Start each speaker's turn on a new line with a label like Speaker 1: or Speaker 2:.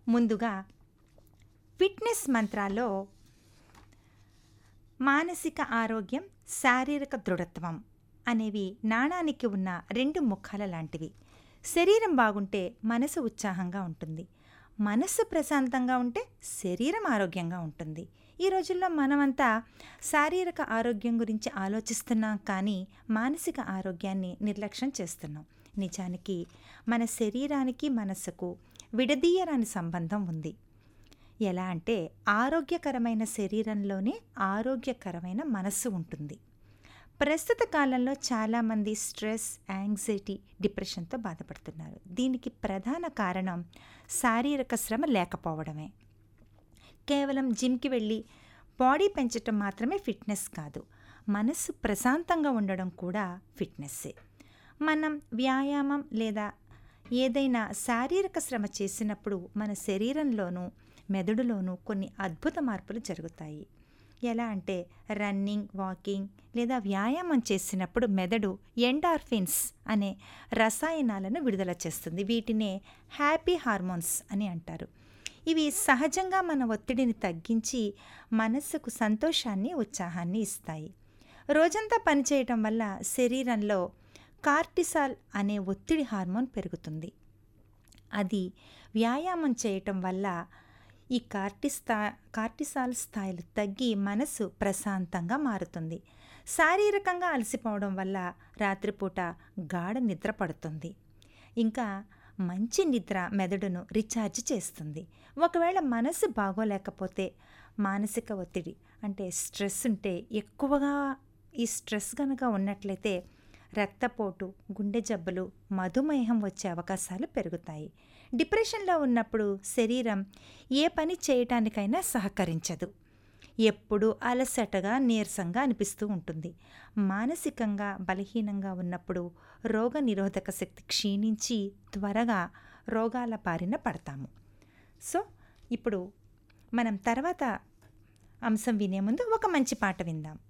Speaker 1: ముందుగా ఫిట్నెస్ మంత్రాల్లో మానసిక ఆరోగ్యం శారీరక దృఢత్వం అనేవి నాణానికి ఉన్న రెండు ముఖాల లాంటివి శరీరం బాగుంటే మనసు ఉత్సాహంగా ఉంటుంది మనసు ప్రశాంతంగా ఉంటే శరీరం ఆరోగ్యంగా ఉంటుంది ఈ రోజుల్లో మనమంతా శారీరక ఆరోగ్యం గురించి ఆలోచిస్తున్నాం కానీ మానసిక ఆరోగ్యాన్ని నిర్లక్ష్యం చేస్తున్నాం నిజానికి మన శరీరానికి మనసుకు విడదీయరాని సంబంధం ఉంది ఎలా అంటే ఆరోగ్యకరమైన శరీరంలోనే ఆరోగ్యకరమైన మనస్సు ఉంటుంది ప్రస్తుత కాలంలో చాలామంది స్ట్రెస్ యాంగ్జైటీ డిప్రెషన్తో బాధపడుతున్నారు దీనికి ప్రధాన కారణం శారీరక శ్రమ లేకపోవడమే కేవలం జిమ్కి వెళ్ళి బాడీ పెంచటం మాత్రమే ఫిట్నెస్ కాదు మనస్సు ప్రశాంతంగా ఉండడం కూడా ఫిట్నెస్సే మనం వ్యాయామం లేదా ఏదైనా శారీరక శ్రమ చేసినప్పుడు మన శరీరంలోనూ మెదడులోనూ కొన్ని అద్భుత మార్పులు జరుగుతాయి ఎలా అంటే రన్నింగ్ వాకింగ్ లేదా వ్యాయామం చేసినప్పుడు మెదడు ఎండార్ఫిన్స్ అనే రసాయనాలను విడుదల చేస్తుంది వీటినే హ్యాపీ హార్మోన్స్ అని అంటారు ఇవి సహజంగా మన ఒత్తిడిని తగ్గించి మనస్సుకు సంతోషాన్ని ఉత్సాహాన్ని ఇస్తాయి రోజంతా పనిచేయటం వల్ల శరీరంలో కార్టిసాల్ అనే ఒత్తిడి హార్మోన్ పెరుగుతుంది అది వ్యాయామం చేయటం వల్ల ఈ కార్టిస్తా కార్టిసాల్ స్థాయిలు తగ్గి మనసు ప్రశాంతంగా మారుతుంది శారీరకంగా అలసిపోవడం వల్ల రాత్రిపూట గాఢ నిద్ర పడుతుంది ఇంకా మంచి నిద్ర మెదడును రీఛార్జ్ చేస్తుంది ఒకవేళ మనసు బాగోలేకపోతే మానసిక ఒత్తిడి అంటే స్ట్రెస్ ఉంటే ఎక్కువగా ఈ స్ట్రెస్ కనుక ఉన్నట్లయితే రక్తపోటు గుండె జబ్బులు మధుమేహం వచ్చే అవకాశాలు పెరుగుతాయి డిప్రెషన్లో ఉన్నప్పుడు శరీరం ఏ పని చేయటానికైనా సహకరించదు ఎప్పుడు అలసటగా నీరసంగా అనిపిస్తూ ఉంటుంది మానసికంగా బలహీనంగా ఉన్నప్పుడు రోగ నిరోధక శక్తి క్షీణించి త్వరగా రోగాల బారిన పడతాము సో ఇప్పుడు మనం తర్వాత అంశం వినే ముందు ఒక మంచి పాట విందాం